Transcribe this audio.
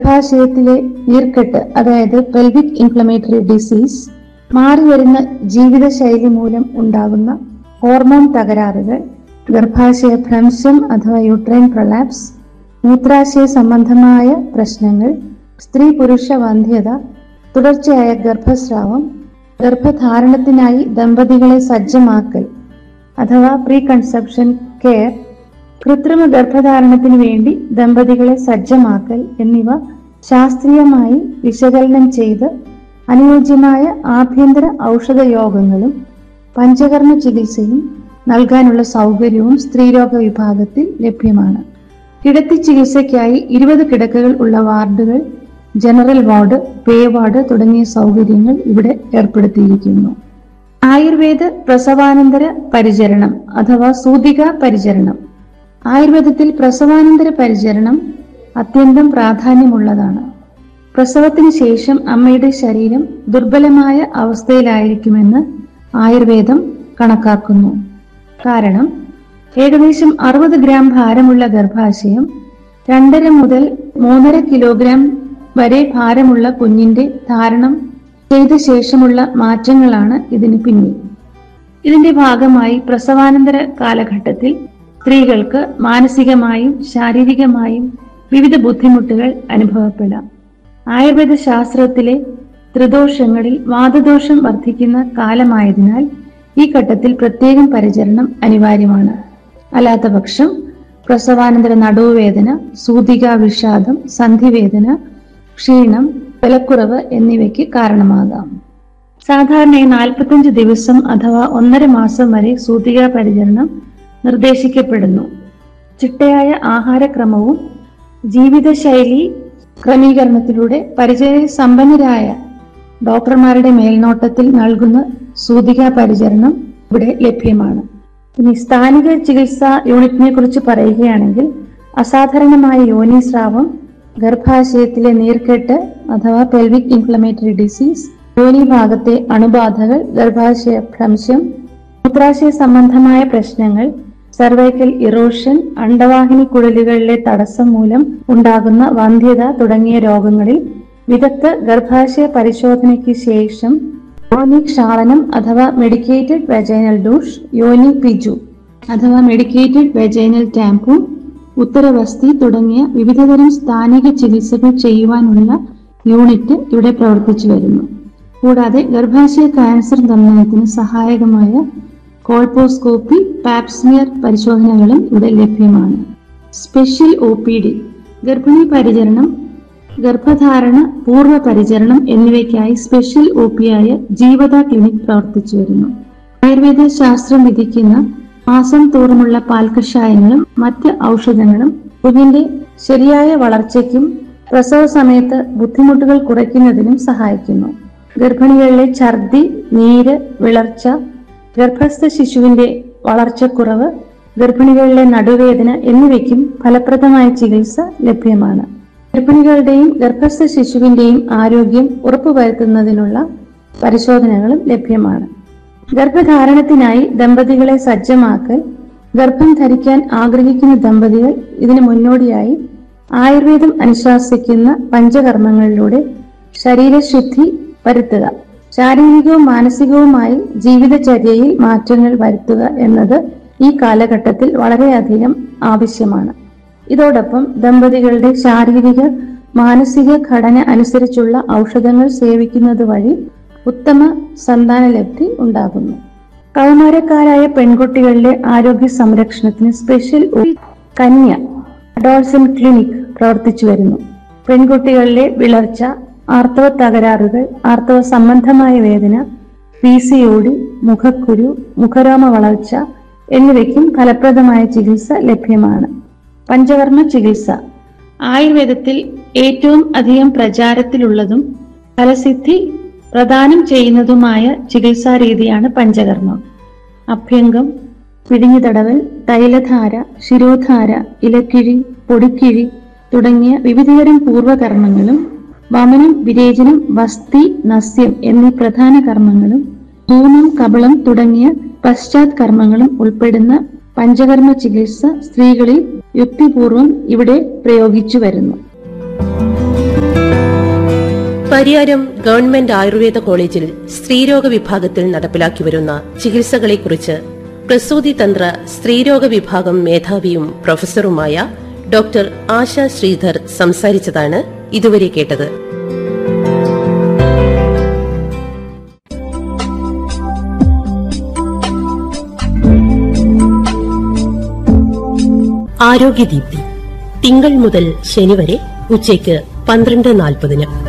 ഗർഭാശയത്തിലെ നീർക്കെട്ട് അതായത് pelvic inflammatory disease മാറിവരുന്ന ജീവിതശൈലി മൂലം ഉണ്ടാകുന്ന ഹോർമോൺ തകരാറുകൾ ഗർഭാശയ ഭ്രംശം അഥവാ യൂട്രൈൻ പ്രൊലാപ്സ് മൂത്രാശയ സംബന്ധമായ പ്രശ്നങ്ങൾ സ്ത്രീ പുരുഷ വന്ധ്യത തുടർച്ചയായ ഗർഭസ്രാവം ഗർഭധാരണത്തിനായി ദമ്പതികളെ സജ്ജമാക്കൽ അഥവാ പ്രീ കൺസെപ്ഷൻ കെയർ കൃത്രിമ ഗർഭധാരണത്തിന് വേണ്ടി ദമ്പതികളെ സജ്ജമാക്കൽ എന്നിവ ശാസ്ത്രീയമായി വിശകലനം ചെയ്ത് അനുയോജ്യമായ ആഭ്യന്തര ഔഷധ യോഗങ്ങളും പഞ്ചകർമ്മ ചികിത്സയും നൽകാനുള്ള സൗകര്യവും സ്ത്രീരോഗ വിഭാഗത്തിൽ ലഭ്യമാണ് കിടത്തി ചികിത്സയ്ക്കായി ഇരുപത് കിടക്കകൾ ഉള്ള വാർഡുകൾ ജനറൽ വാർഡ് പേ വാർഡ് തുടങ്ങിയ സൗകര്യങ്ങൾ ഇവിടെ ഏർപ്പെടുത്തിയിരിക്കുന്നു ആയുർവേദ പ്രസവാനന്തര പരിചരണം അഥവാ സൂതിക പരിചരണം ആയുർവേദത്തിൽ പ്രസവാനന്തര പരിചരണം അത്യന്തം പ്രാധാന്യമുള്ളതാണ് പ്രസവത്തിന് ശേഷം അമ്മയുടെ ശരീരം ദുർബലമായ അവസ്ഥയിലായിരിക്കുമെന്ന് ആയുർവേദം കണക്കാക്കുന്നു കാരണം ഏകദേശം അറുപത് ഗ്രാം ഭാരമുള്ള ഗർഭാശയം രണ്ടര മുതൽ മൂന്നര കിലോഗ്രാം വരെ ഭാരമുള്ള കുഞ്ഞിന്റെ ധാരണം ചെയ്ത ശേഷമുള്ള മാറ്റങ്ങളാണ് ഇതിന് പിന്നിൽ ഇതിന്റെ ഭാഗമായി പ്രസവാനന്തര കാലഘട്ടത്തിൽ സ്ത്രീകൾക്ക് മാനസികമായും ശാരീരികമായും വിവിധ ബുദ്ധിമുട്ടുകൾ അനുഭവപ്പെടാം ആയുർവേദ ശാസ്ത്രത്തിലെ ത്രിദോഷങ്ങളിൽ വാതദോഷം വർദ്ധിക്കുന്ന കാലമായതിനാൽ ഈ ഘട്ടത്തിൽ പ്രത്യേകം പരിചരണം അനിവാര്യമാണ് അല്ലാത്തപക്ഷം പ്രസവാനന്തര നടുവുവേദന സൂതിക വിഷാദം സന്ധിവേദന ക്ഷീണം ബലക്കുറവ് എന്നിവയ്ക്ക് കാരണമാകാം സാധാരണയായി നാൽപ്പത്തഞ്ച് ദിവസം അഥവാ ഒന്നര മാസം വരെ സൂതിക പരിചരണം നിർദ്ദേശിക്കപ്പെടുന്നു ചിട്ടയായ ആഹാരക്രമവും ജീവിതശൈലി ക്രമീകരണത്തിലൂടെ പരിചയ സമ്പന്നരായ ഡോക്ടർമാരുടെ മേൽനോട്ടത്തിൽ നൽകുന്ന സൂതിക പരിചരണം ഇവിടെ ലഭ്യമാണ് ഇനി സ്ഥാനിക ചികിത്സാ യൂണിറ്റിനെ കുറിച്ച് പറയുകയാണെങ്കിൽ അസാധാരണമായ യോനിസ്രാവം ഗർഭാശയത്തിലെ നീർക്കെട്ട് അഥവാ പെൽവിക് ഇൻഫ്ലമേറ്ററി ഡിസീസ് യോനി ഭാഗത്തെ അണുബാധകൾ ഗർഭാശയ ഭ്രംശം മൂത്രാശയ സംബന്ധമായ പ്രശ്നങ്ങൾ സർവൈക്കൽ ഇറോഷൻ അണ്ടവാഹിനി കുഴലുകളിലെ തടസ്സം മൂലം ഉണ്ടാകുന്ന വന്ധ്യത തുടങ്ങിയ രോഗങ്ങളിൽ വിദഗ്ധ ഗർഭാശയ പരിശോധനയ്ക്ക് ശേഷം യോനി ക്ഷാളനം അഥവാ മെഡിക്കേറ്റഡ് വെജൈനൽ ഡൂഷ് യോനി പിജു അഥവാ മെഡിക്കേറ്റഡ് വെജൈനൽ ടാമ്പൂ ഉത്തരവസ്തി തുടങ്ങിയ വിവിധതരം സ്ഥാനിക ചികിത്സകൾ ചെയ്യുവാനുള്ള യൂണിറ്റ് ഇവിടെ പ്രവർത്തിച്ചു വരുന്നു കൂടാതെ ഗർഭാശയ ക്യാൻസർ നിർണയത്തിന് സഹായകമായ കോൾപോസ്കോപ്പി പാപ്സ്മിയർ പരിശോധനകളും ഇവിടെ ലഭ്യമാണ് സ്പെഷ്യൽ ഒ പി ഡി ഗർഭിണി പരിചരണം ഗർഭധാരണ പൂർവ്വ പരിചരണം എന്നിവയ്ക്കായി സ്പെഷ്യൽ ഒ പി ആയ ജീവത ക്ലിനിക് പ്രവർത്തിച്ചു വരുന്നു ആയുർവേദ ശാസ്ത്രം വിധിക്കുന്ന മാസം തോറുമുള്ള പാൽക്കഷായങ്ങളും മറ്റ് ഔഷധങ്ങളും കുഞ്ഞിന്റെ ശരിയായ വളർച്ചയ്ക്കും പ്രസവ സമയത്ത് ബുദ്ധിമുട്ടുകൾ കുറയ്ക്കുന്നതിനും സഹായിക്കുന്നു ഗർഭിണികളിലെ ഛർദി നീര് വിളർച്ച ഗർഭസ്ഥ ശിശുവിന്റെ വളർച്ചക്കുറവ് ഗർഭിണികളിലെ നടുവേദന എന്നിവയ്ക്കും ഫലപ്രദമായ ചികിത്സ ലഭ്യമാണ് ഗർഭിണികളുടെയും ഗർഭസ്ഥ ശിശുവിന്റെയും ആരോഗ്യം ഉറപ്പുവരുത്തുന്നതിനുള്ള പരിശോധനകളും ലഭ്യമാണ് ഗർഭധാരണത്തിനായി ദമ്പതികളെ സജ്ജമാക്കൽ ഗർഭം ധരിക്കാൻ ആഗ്രഹിക്കുന്ന ദമ്പതികൾ ഇതിനു മുന്നോടിയായി ആയുർവേദം അനുശാസിക്കുന്ന പഞ്ചകർമ്മങ്ങളിലൂടെ ശരീരശുദ്ധി വരുത്തുക ശാരീരികവും മാനസികവുമായി ജീവിതചര്യയിൽ മാറ്റങ്ങൾ വരുത്തുക എന്നത് ഈ കാലഘട്ടത്തിൽ വളരെയധികം ആവശ്യമാണ് ഇതോടൊപ്പം ദമ്പതികളുടെ ശാരീരിക മാനസിക ഘടന അനുസരിച്ചുള്ള ഔഷധങ്ങൾ സേവിക്കുന്നത് വഴി ഉത്തമ സന്താനലബ്ധി ഉണ്ടാകുന്നു കൗമാരക്കാരായ പെൺകുട്ടികളിലെ ആരോഗ്യ സംരക്ഷണത്തിന് സ്പെഷ്യൽ ഒരു കന്യ അഡോൾസൻ ക്ലിനിക് പ്രവർത്തിച്ചു വരുന്നു പെൺകുട്ടികളിലെ വിളർച്ച ആർത്തവ തകരാറുകൾ ആർത്തവ സംബന്ധമായ വേദന പി സി ഒടി മുഖക്കുരു മുഖരോമ വളർച്ച എന്നിവയ്ക്കും ഫലപ്രദമായ ചികിത്സ ലഭ്യമാണ് പഞ്ചകർമ്മ ചികിത്സ ആയുർവേദത്തിൽ ഏറ്റവും അധികം പ്രചാരത്തിലുള്ളതും ഫലസിദ്ധി പ്രദാനം ചെയ്യുന്നതുമായ ചികിത്സാ രീതിയാണ് പഞ്ചകർമ്മം അഭ്യംഗം പിടിഞ്ഞുതടവൽ തൈലധാര ശിരോധാര ഇലക്കിഴി പൊടിക്കിഴി തുടങ്ങിയ വിവിധതരം പൂർവ്വകർമ്മങ്ങളും വമനം വിരേചനം വസ്തി നസ്യം എന്നീ പ്രധാന കർമ്മങ്ങളും ധൂമം കബളം തുടങ്ങിയ പശ്ചാത് കർമ്മങ്ങളും ഉൾപ്പെടുന്ന പഞ്ചകർമ്മ ചികിത്സ സ്ത്രീകളിൽ യുക്തിപൂർവം ഇവിടെ പ്രയോഗിച്ചു വരുന്നു പരിയാരം ഗവൺമെന്റ് ആയുർവേദ കോളേജിൽ സ്ത്രീരോഗ വിഭാഗത്തിൽ നടപ്പിലാക്കി വരുന്ന ചികിത്സകളെക്കുറിച്ച് പ്രസൂതി തന്ത്ര സ്ത്രീരോഗ വിഭാഗം മേധാവിയും പ്രൊഫസറുമായ ഡോക്ടർ ആശ ശ്രീധർ സംസാരിച്ചതാണ് ഇതുവരെ കേട്ടത് ആരോഗ്യദീപ്തി തിങ്കൾ മുതൽ ശനി വരെ ഉച്ചയ്ക്ക് പന്ത്രണ്ട് നാൽപ്പതിന്